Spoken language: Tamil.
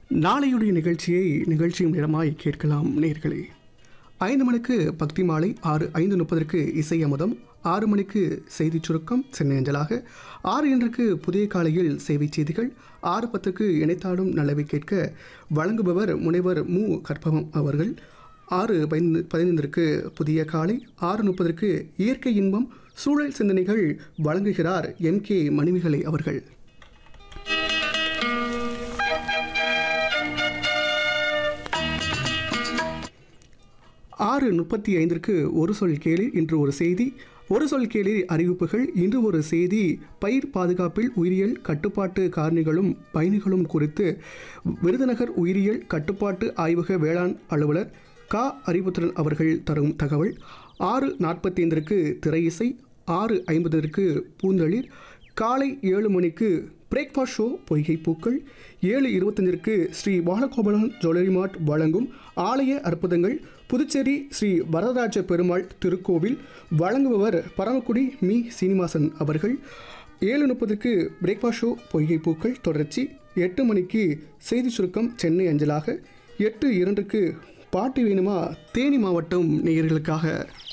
நாளையுடைய நிகழ்ச்சியை நிகழ்ச்சியும் நேரமாய் கேட்கலாம் நேர்களே ஐந்து மணிக்கு பக்தி மாலை ஆறு ஐந்து முப்பதற்கு இசை அமுதம் ஆறு மணிக்கு செய்திச் சுருக்கம் சென்னை அஞ்சலாக ஆறு இன்றுக்கு புதிய காலையில் சேவை செய்திகள் ஆறு பத்துக்கு இணைத்தாடும் நல்லவை கேட்க வழங்குபவர் முனைவர் மு கற்பகம் அவர்கள் ஆறு பதினைந்து பதினைந்திற்கு புதிய காலை ஆறு முப்பதற்கு இயற்கை இன்பம் சூழல் சிந்தனைகள் வழங்குகிறார் எம் கே மணிமிகளை அவர்கள் ஆறு முப்பத்தி ஐந்திற்கு ஒரு சொல் கேளு இன்று ஒரு செய்தி ஒரு சொல் கேளு அறிவிப்புகள் இன்று ஒரு செய்தி பயிர் பாதுகாப்பில் உயிரியல் கட்டுப்பாட்டு காரணிகளும் பயணிகளும் குறித்து விருதுநகர் உயிரியல் கட்டுப்பாட்டு ஆய்வக வேளாண் அலுவலர் கா அறிவுத்திறன் அவர்கள் தரும் தகவல் ஆறு நாற்பத்தி ஐந்திற்கு திரை இசை ஆறு ஐம்பதற்கு பூந்தளிர் காலை ஏழு மணிக்கு பிரேக்ஃபாஸ்ட் ஷோ பொய்கை பூக்கள் ஏழு இருபத்தஞ்சிற்கு ஸ்ரீ பாலகோபலன் ஜுவல்லரி மார்ட் வழங்கும் ஆலய அற்புதங்கள் புதுச்சேரி ஸ்ரீ வரதராஜ பெருமாள் திருக்கோவில் வழங்குபவர் பரமக்குடி மீ சீனிவாசன் அவர்கள் ஏழு முப்பதுக்கு பிரேக்ஃபாஸ்ட் ஷோ பொய்கை பூக்கள் தொடர்ச்சி எட்டு மணிக்கு செய்தி சுருக்கம் சென்னை அஞ்சலாக எட்டு இரண்டுக்கு பாட்டு வேணுமா தேனி மாவட்டம் நேயர்களுக்காக